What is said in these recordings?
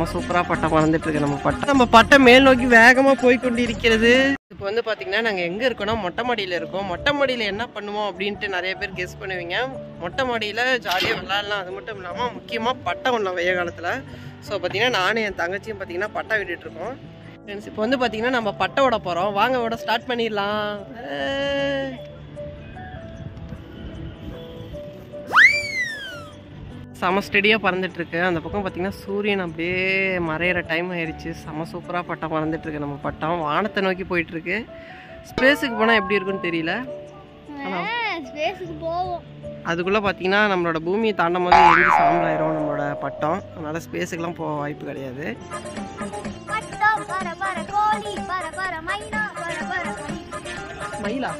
சூப்பரா பட்டம் பறந்துட்டு இருக்கு நம்ம பட்டம் நம்ம பட்டம் மேல் நோக்கி வேகமா போய் கொண்டு இருக்கிறது இப்போ வந்து பாத்தீங்கன்னா நாங்க எங்க இருக்கோம்னா மொட்டை மாடியில இருக்கோம் மொட்டை மாடியில என்ன பண்ணுவோம் அப்படின்ட்டு நிறைய பேர் கெஸ் பண்ணுவீங்க மொட்டை மாடியில ஜாலியா விளையாடலாம் அது மட்டும் இல்லாம முக்கியமா பட்டம் விடலாம் வெய்ய காலத்துல ஸோ பார்த்தீங்கன்னா நானும் என் தங்கச்சியும் பார்த்தீங்கன்னா பட்டம் விட்டுட்டு இருக்கோம் ஃப்ரெண்ட்ஸ் இப்போ வந்து பார்த்தீங்கன்னா நம்ம பட்டை விட போகிறோம் வாங்க விட ஸ்டார்ட் பண்ணிடலாம் ஏய். செம ஸ்டெடியாக பறந்துட்டு இருக்கு அந்த பக்கம் பார்த்தீங்கன்னா சூரியன் அப்படியே மறையிற டைம் ஆயிடுச்சு செம சூப்பராக பட்டம் பறந்துட்டு இருக்கு நம்ம பட்டம் வானத்தை நோக்கி போயிட்டு இருக்கு ஸ்பேஸுக்கு போனால் எப்படி இருக்குன்னு தெரியல ஸ்பேஸுக்கு போவோம் அதுக்குள்ளே பார்த்தீங்கன்னா நம்மளோட பூமியை தாண்டும் போது எரிஞ்சு சாம்பலாயிரும் நம்மளோட பட்டம் அதனால் ஸ்பேஸுக்கெலாம் போக வாய்ப்பு கிடையாது பட்டம் பர பர கோழி பர பர மைனா பர பர மயிலா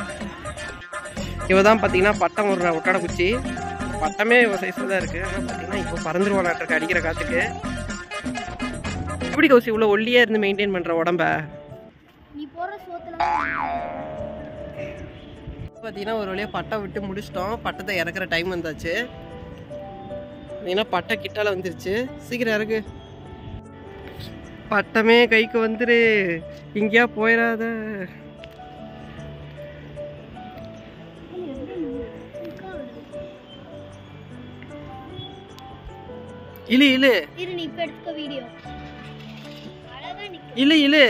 இவ தான் பார்த்தீங்கன்னா பட்டம் ஒரு ஒட்டடை குச்சி பட்டமே இவ சைஸில் தான் இருக்குது ஆனால் பார்த்தீங்கன்னா இப்போ பறந்துருவானாட்டிருக்கு அடிக்கிற காற்றுக்கு எப்படி கௌசி இவ்வளோ ஒல்லியாக இருந்து மெயின்டைன் பண்ணுற உடம்ப நீ போற சோத்துல பார்த்தீங்கன்னா ஒரு வழியாக பட்டம் விட்டு முடிச்சிட்டோம் பட்டத்தை இறக்குற டைம் வந்தாச்சு பார்த்தீங்கன்னா பட்டை கிட்டால வந்துருச்சு சீக்கிரம் இறக்கு பட்டமே கைக்கு வந்துரு எங்கேயா போயிடாத இழு இழு இரு நீ இப்ப எடுத்துக்க வீடியோ அழகா நிக்க இழு இழு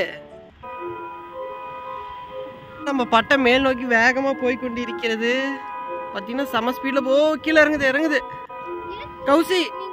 நம்ம பட்டை மேல் நோக்கி வேகமா போய் கொண்டு இருக்கிறது பார்த்தீங்கன்னா செம ஸ்பீட்ல போ கீழே இறங்குது இறங்குது கௌசி நீ